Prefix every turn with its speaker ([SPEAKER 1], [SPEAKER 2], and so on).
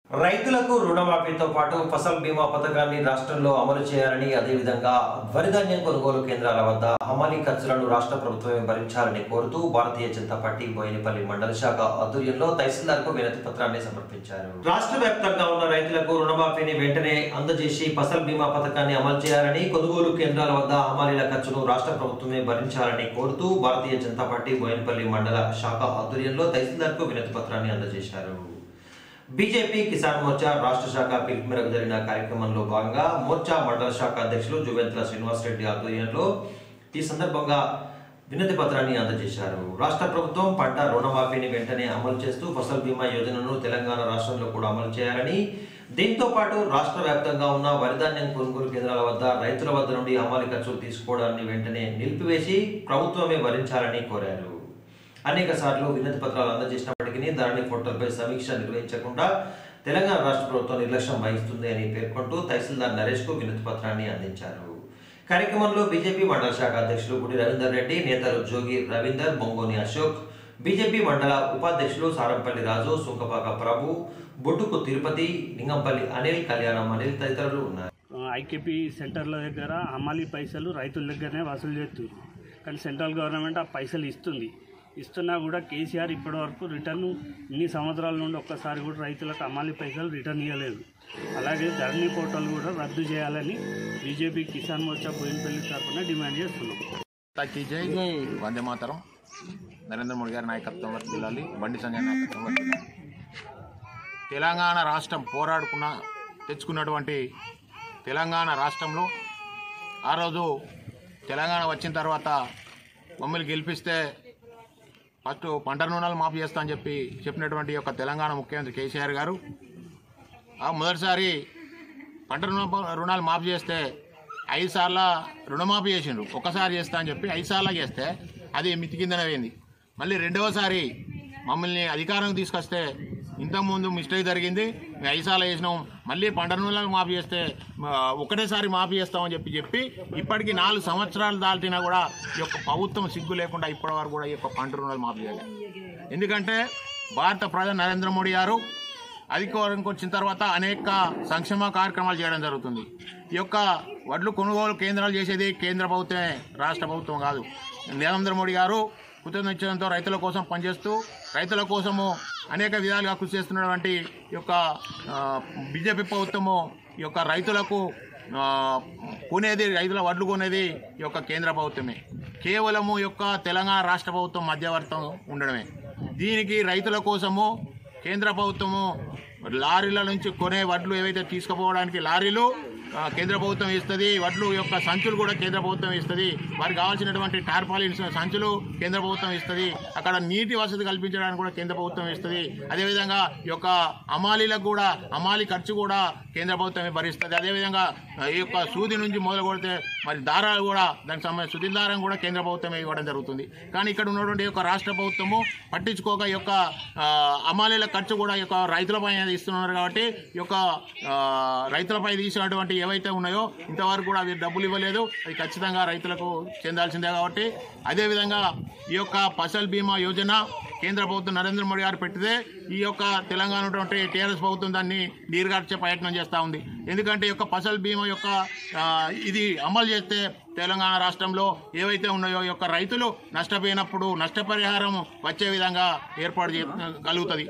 [SPEAKER 1] రైతులకు రుణమాఫీతో పాటు ఫసల్ బీమా పథకాన్ని రాష్ట్రంలో అమలు చేయాలని అదేవిధంగా వరి ధాన్యం కొనుగోలు కేంద్రాల వద్ద హమాలీ ఖర్చులను రాష్ట్ర ప్రభుత్వమే భరించాలని కోరుతూ భారతీయ జనతా పార్టీ బోయినపల్లి మండల శాఖ ఆధ్వర్యంలో తహసీల్దార్కు వినతి పత్రాన్ని సమర్పించారు రాష్ట్ర వ్యాప్తంగా ఉన్న రైతులకు రుణమాఫీని వెంటనే అందజేసి ఫసల్ బీమా పథకాన్ని అమలు చేయాలని కొనుగోలు కేంద్రాల వద్ద హమాలీల ఖర్చును రాష్ట్ర ప్రభుత్వమే భరించాలని కోరుతూ భారతీయ జనతా పార్టీ బోయినపల్లి మండల శాఖ ఆధ్వర్యంలో తహసీల్దార్కు వినతి పత్రాన్ని అందజేశారు బీజేపీ కిసాన్ మోర్చా రాష్ట్ర శాఖ పిలుపు మేరకు జరిగిన కార్యక్రమంలో భాగంగా మోర్చా మండల శాఖ అధ్యక్షులు జువెంత్ర శ్రీనివాస్ రెడ్డి ఆధ్వర్యంలో ఈ సందర్భంగా వినతి పత్రాన్ని అందజేశారు రాష్ట్ర ప్రభుత్వం పంట రుణమాఫీని వెంటనే అమలు చేస్తూ ఫసల్ బీమా యోజనను తెలంగాణ రాష్ట్రంలో కూడా అమలు చేయాలని దీంతో పాటు రాష్ట్ర వ్యాప్తంగా ఉన్న వరిధాన్యం కొనుగోలు కేంద్రాల వద్ద రైతుల వద్ద నుండి హమాలి ఖర్చులు తీసుకోవడాన్ని వెంటనే నిలిపివేసి ప్రభుత్వమే భరించాలని కోరారు అనేక సార్లు వినతి పత్రాలు అందజేసినప్పటికీ ధరణి పోర్టల్పై సమీక్ష నిర్వహించకుండా తెలంగాణ రాష్ట్ర ప్రభుత్వం నిర్లక్ష్యం వహిస్తుంది అని పేర్కొంటూ తహసీల్దార్ నరేష్ కు వినతి పత్రాన్ని అందించారు కార్యక్రమంలో బీజేపీ మండల శాఖ అధ్యక్షులు గుడి రవీందర్ రెడ్డి నేతలు జోగి రవీందర్ బొంగోని అశోక్ బీజేపీ మండల ఉపాధ్యక్షులు సారంపల్లి రాజు సుంకపాక ప్రభు బొడ్డుకు తిరుపతి లింగంపల్లి అనిల్ కళ్యాణం అనిల్ తదితరులు ఉన్నారు
[SPEAKER 2] ఐకేపీ సెంటర్ల దగ్గర హమాలీ పైసలు రైతుల దగ్గరనే వసూలు చేస్తుంది కానీ సెంట్రల్ గవర్నమెంట్ ఆ పైసలు ఇస్తుంది ఇస్తున్నా కూడా కేసీఆర్ ఇప్పటివరకు రిటర్న్ ఇన్ని సంవత్సరాల నుండి ఒక్కసారి కూడా రైతులకు హమాలీ పైసలు రిటర్న్ ఇవ్వలేదు అలాగే ధరణి పోర్టల్ కూడా రద్దు చేయాలని బీజేపీ కిసాన్ మోర్చా బోయినపల్లి తరఫున డిమాండ్ చేస్తున్నాం
[SPEAKER 3] తాకి జై వందే మాతరం నరేంద్ర మోడీ గారి నాయకత్వం వర్తిల్లాలి బండి సంజయ్ నాయకత్వం వర్తిల్లాలి తెలంగాణ రాష్ట్రం పోరాడుకున్న తెచ్చుకున్నటువంటి తెలంగాణ రాష్ట్రంలో ఆ రోజు తెలంగాణ వచ్చిన తర్వాత మమ్మల్ని గెలిపిస్తే ఫస్ట్ పంట రుణాలు మాఫీ చేస్తా అని చెప్పి చెప్పినటువంటి యొక్క తెలంగాణ ముఖ్యమంత్రి కేసీఆర్ గారు ఆ మొదటిసారి పంట రుణ రుణాలు మాఫీ చేస్తే ఐదు సార్ల రుణమాఫీ చేసిండ్రు ఒక్కసారి చేస్తా అని చెప్పి ఐదు సార్లు చేస్తే అది మితి కిందనే పోయింది మళ్ళీ రెండవసారి మమ్మల్ని అధికారం తీసుకొస్తే ఇంతకుముందు మిస్టేక్ జరిగింది మేము ఐదు సార్లు చేసినాం మళ్ళీ పంట రుణాలు మాఫీ చేస్తే ఆ, ఒకటేసారి మాఫీ చేస్తామని చెప్పి చెప్పి ఇప్పటికి నాలుగు సంవత్సరాలు దాల్చినా కూడా ఈ యొక్క ప్రభుత్వం సిగ్గు లేకుండా ఇప్పటి వరకు కూడా ఈ యొక్క పంట రుణాలు మాఫీ చేయాలి ఎందుకంటే భారత ప్రధాని నరేంద్ర మోడీ గారు అధికారంకి వచ్చిన తర్వాత అనేక సంక్షేమ కార్యక్రమాలు చేయడం జరుగుతుంది ఈ యొక్క వడ్లు కొనుగోలు కేంద్రాలు చేసేది కేంద్ర ప్రభుత్వమే రాష్ట్ర ప్రభుత్వం కాదు నరేంద్ర మోడీ గారు కృతజ్ఞతతో రైతుల కోసం పనిచేస్తూ రైతుల కోసము అనేక విధాలుగా కృషి చేస్తున్నటువంటి ఈ యొక్క ఆ, బీజేపీ ప్రభుత్వము ఈ యొక్క రైతులకు ఆ, కొనేది రైతుల వడ్లు కొనేది ఈ యొక్క కేంద్ర ప్రభుత్వమే కేవలము ఈ యొక్క తెలంగాణ రాష్ట్ర ప్రభుత్వం మధ్యవర్తం ఉండడమే దీనికి రైతుల కోసము కేంద్ర ప్రభుత్వము లారీల నుంచి కొనే వడ్లు ఏవైతే తీసుకుపోవడానికి లారీలు ఆ, కేంద్ర ప్రభుత్వం ఇస్తుంది వడ్లు యొక్క సంచులు కూడా కేంద్ర ప్రభుత్వం ఇస్తుంది వారికి కావాల్సినటువంటి టార్పాలిన్స్ సంచులు కేంద్ర ప్రభుత్వం ఇస్తుంది అక్కడ నీటి వసతి కల్పించడానికి కూడా కేంద్ర ప్రభుత్వం ఇస్తుంది అదేవిధంగా ఈ యొక్క అమాలీలకు కూడా అమాలి ఖర్చు కూడా కేంద్ర ప్రభుత్వమే భరిస్తుంది అదేవిధంగా ఆ, ఈ యొక్క సూది నుంచి మొదలు కొడితే మరి దారాలు కూడా దానికి సంబంధించిన శుద్ధి దారం కూడా కేంద్ర ప్రభుత్వమే ఇవ్వడం జరుగుతుంది కానీ ఇక్కడ ఉన్నటువంటి ఈ యొక్క రాష్ట్ర ప్రభుత్వము పట్టించుకోక ఈ యొక్క ఆ, అమాలీల ఖర్చు కూడా ఈ యొక్క రైతులపై ఇస్తున్నారు కాబట్టి ఈ యొక్క ఆ, రైతులపై తీసినటువంటి ఏవైతే ఉన్నాయో ఇంతవరకు కూడా అవి డబ్బులు ఇవ్వలేదు అది ఖచ్చితంగా రైతులకు చెందాల్సిందే కాబట్టి అదేవిధంగా ఈ యొక్క ఫసల్ బీమా యోజన కేంద్ర ప్రభుత్వం నరేంద్ర మోడీ గారు పెట్టితే ఈ యొక్క తెలంగాణ ఉన్నటువంటి టీఆర్ఎస్ ప్రభుత్వం దాన్ని నీరుగార్చే ప్రయత్నం చేస్తూ ఉంది ఎందుకంటే ఈ యొక్క ఫసల్ బీమా యొక్క ఆ, ఇది అమలు చేస్తే తెలంగాణ రాష్ట్రంలో ఏవైతే ఉన్నాయో ఈ యొక్క రైతులు నష్టపోయినప్పుడు నష్టపరిహారం వచ్చే విధంగా ఏర్పాటు చే కలుగుతుంది